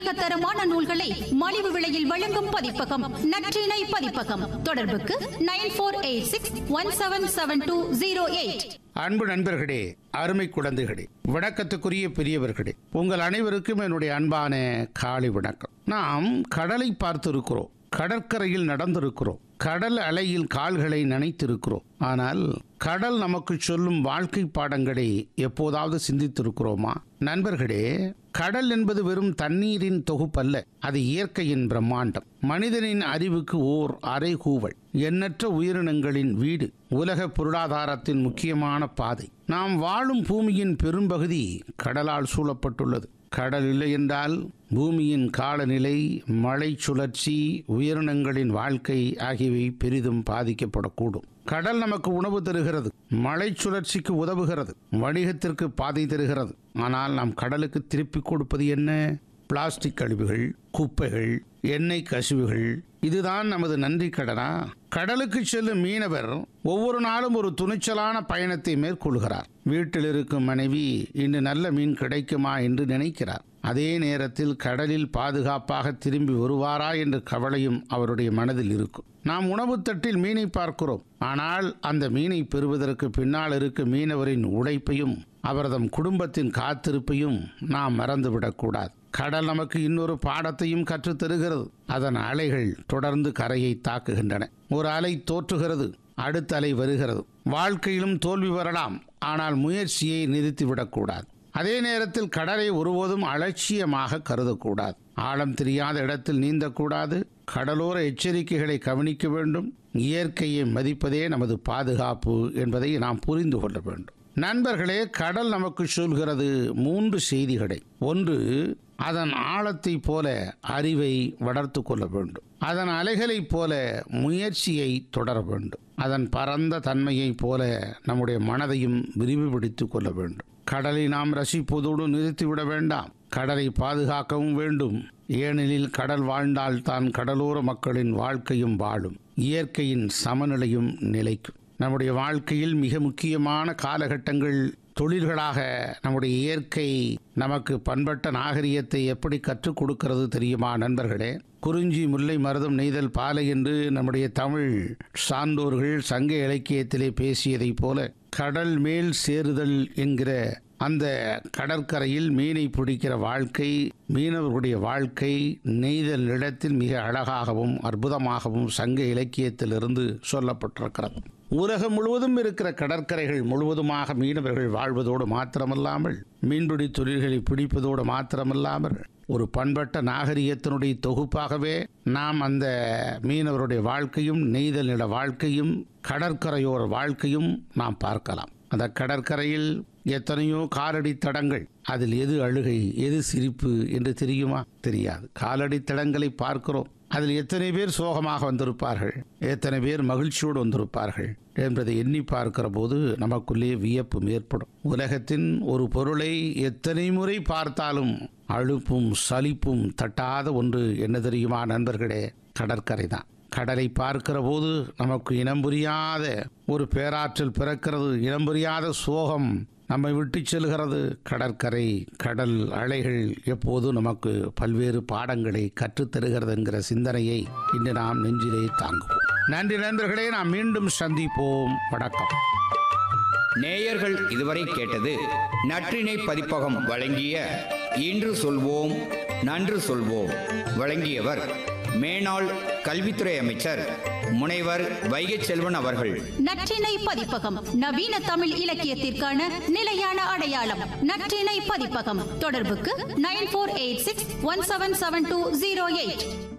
தரமான நூல்களை மலிவு விலையில் வழங்கும் பதிப்பகம் நற்றினை பதிப்பகம் தொடர்புக்கு nine four eight six one seven seven two zero eight அன்பு நண்பர்களே அருமை குழந்தைகளே வணக்கத்துக்குரிய பெரியவர்களே உங்கள் அனைவருக்கும் என்னுடைய அன்பான காலை வணக்கம் நாம் கடலை பார்த்திருக்கிறோம் கடற்கரையில் நடந்திருக்கிறோம் கடல் அலையில் கால்களை நனைத்திருக்கிறோம் ஆனால் கடல் நமக்கு சொல்லும் வாழ்க்கை பாடங்களை எப்போதாவது சிந்தித்திருக்கிறோமா நண்பர்களே கடல் என்பது வெறும் தண்ணீரின் தொகுப்பல்ல அது இயற்கையின் பிரம்மாண்டம் மனிதனின் அறிவுக்கு ஓர் அறைகூவல் எண்ணற்ற உயிரினங்களின் வீடு உலக பொருளாதாரத்தின் முக்கியமான பாதை நாம் வாழும் பூமியின் பெரும்பகுதி கடலால் சூழப்பட்டுள்ளது கடல் இல்லை என்றால் பூமியின் காலநிலை மழை சுழற்சி உயிரினங்களின் வாழ்க்கை ஆகியவை பெரிதும் பாதிக்கப்படக்கூடும் கடல் நமக்கு உணவு தருகிறது மழை சுழற்சிக்கு உதவுகிறது வணிகத்திற்கு பாதை தருகிறது ஆனால் நாம் கடலுக்கு திருப்பி கொடுப்பது என்ன பிளாஸ்டிக் கழிவுகள் குப்பைகள் எண்ணெய் கசிவுகள் இதுதான் நமது நன்றி கடனா கடலுக்கு செல்லும் மீனவர் ஒவ்வொரு நாளும் ஒரு துணிச்சலான பயணத்தை மேற்கொள்கிறார் வீட்டில் இருக்கும் மனைவி இன்று நல்ல மீன் கிடைக்குமா என்று நினைக்கிறார் அதே நேரத்தில் கடலில் பாதுகாப்பாக திரும்பி வருவாரா என்ற கவலையும் அவருடைய மனதில் இருக்கும் நாம் உணவு தட்டில் மீனை பார்க்கிறோம் ஆனால் அந்த மீனை பெறுவதற்கு பின்னால் இருக்கும் மீனவரின் உழைப்பையும் அவரது குடும்பத்தின் காத்திருப்பையும் நாம் மறந்துவிடக்கூடாது கடல் நமக்கு இன்னொரு பாடத்தையும் கற்றுத் தருகிறது அதன் அலைகள் தொடர்ந்து கரையை தாக்குகின்றன ஒரு அலை தோற்றுகிறது அடுத்த அலை வருகிறது வாழ்க்கையிலும் தோல்வி வரலாம் ஆனால் முயற்சியை நிறுத்திவிடக்கூடாது அதே நேரத்தில் கடலை ஒருபோதும் அலட்சியமாக கருதக்கூடாது ஆழம் தெரியாத இடத்தில் நீந்தக்கூடாது கடலோர எச்சரிக்கைகளை கவனிக்க வேண்டும் இயற்கையை மதிப்பதே நமது பாதுகாப்பு என்பதை நாம் புரிந்து கொள்ள வேண்டும் நண்பர்களே கடல் நமக்கு சொல்கிறது மூன்று செய்திகளை ஒன்று அதன் ஆழத்தை போல அறிவை வளர்த்து கொள்ள வேண்டும் அதன் அலைகளைப் போல முயற்சியை தொடர வேண்டும் அதன் பரந்த தன்மையைப் போல நம்முடைய மனதையும் விரிவுபடுத்திக் கொள்ள வேண்டும் கடலை நாம் ரசிப்பதோடு நிறுத்திவிட வேண்டாம் கடலை பாதுகாக்கவும் வேண்டும் ஏனெனில் கடல் வாழ்ந்தால்தான் கடலோர மக்களின் வாழ்க்கையும் வாழும் இயற்கையின் சமநிலையும் நிலைக்கும் நம்முடைய வாழ்க்கையில் மிக முக்கியமான காலகட்டங்கள் தொழில்களாக நம்முடைய இயற்கை நமக்கு பண்பட்ட நாகரிகத்தை எப்படி கற்றுக் கொடுக்கிறது தெரியுமா நண்பர்களே குறிஞ்சி முல்லை மருதம் நெய்தல் பாலை என்று நம்முடைய தமிழ் சான்றோர்கள் சங்க இலக்கியத்திலே பேசியதைப் போல கடல் மேல் சேருதல் என்கிற அந்த கடற்கரையில் மீனை பிடிக்கிற வாழ்க்கை மீனவர்களுடைய வாழ்க்கை நெய்தல் இடத்தில் மிக அழகாகவும் அற்புதமாகவும் சங்க இலக்கியத்திலிருந்து சொல்லப்பட்டிருக்கிறது உலகம் முழுவதும் இருக்கிற கடற்கரைகள் முழுவதுமாக மீனவர்கள் வாழ்வதோடு மாத்திரமல்லாமல் மீன்பிடி தொழில்களை பிடிப்பதோடு மாத்திரமல்லாமல் ஒரு பண்பட்ட நாகரிகத்தினுடைய தொகுப்பாகவே நாம் அந்த மீனவருடைய வாழ்க்கையும் நெய்தல் நில வாழ்க்கையும் கடற்கரையோர வாழ்க்கையும் நாம் பார்க்கலாம் அந்த கடற்கரையில் எத்தனையோ காலடி தடங்கள் அதில் எது அழுகை எது சிரிப்பு என்று தெரியுமா தெரியாது காலடி தடங்களை பார்க்கிறோம் அதில் எத்தனை பேர் சோகமாக வந்திருப்பார்கள் எத்தனை பேர் மகிழ்ச்சியோடு வந்திருப்பார்கள் என்பதை எண்ணி பார்க்கிற போது நமக்குள்ளே வியப்பும் ஏற்படும் உலகத்தின் ஒரு பொருளை எத்தனை முறை பார்த்தாலும் அழுப்பும் சலிப்பும் தட்டாத ஒன்று என்ன தெரியுமா நண்பர்களே கடற்கரை தான் கடலை பார்க்கிற போது நமக்கு இனம் புரியாத ஒரு பேராற்றல் பிறக்கிறது இனம் புரியாத சோகம் நம்மை விட்டு செல்கிறது கடற்கரை கடல் அலைகள் எப்போது நமக்கு பல்வேறு பாடங்களை கற்றுத்தருகிறது என்கிற சிந்தனையை இன்று நாம் நெஞ்சிலே தாங்குவோம் நன்றி நண்பர்களே நாம் மீண்டும் சந்திப்போம் வணக்கம் நேயர்கள் இதுவரை கேட்டது நற்றினை பதிப்பகம் வழங்கிய இன்று சொல்வோம் நன்று சொல்வோம் வழங்கியவர் மேனாள் கல்வித்துறை அமைச்சர் முனைவர் வைகை செல்வன் அவர்கள் நற்றினை பதிப்பகம் நவீன தமிழ் இலக்கியத்திற்கான நிலையான அடையாளம் நற்றினை பதிப்பகம் தொடர்புக்கு nine four eight six one seven seven two zero eight